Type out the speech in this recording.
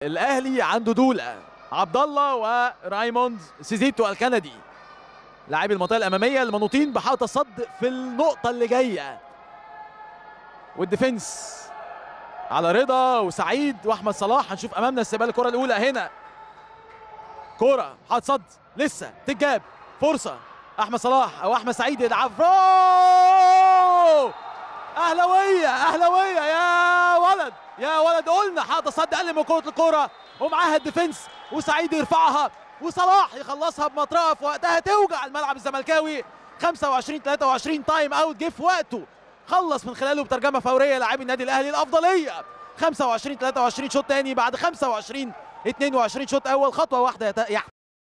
الاهلي عنده دوله عبد الله ورايموند سيزيتو الكندي لاعبي المنطقه الاماميه المنوطين بحائط الصد في النقطه اللي جايه والديفنس على رضا وسعيد واحمد صلاح هنشوف امامنا استقبال الكره الاولى هنا كره حائط صد لسه تتجاب فرصه احمد صلاح او احمد سعيد يلعب اهلاويه اهلاويه يا ولد يا ولد قلنا حاطط صد اقل من كره الكوره ومعاها الديفنس وسعيد يرفعها وصلاح يخلصها بمطرقه في وقتها توجع الملعب الزملكاوي 25 23 تايم اوت جه في وقته خلص من خلاله بترجمه فوريه لاعبي النادي الاهلي الافضليه 25 23 شوط تاني بعد 25 22 شوط اول خطوه واحده يحت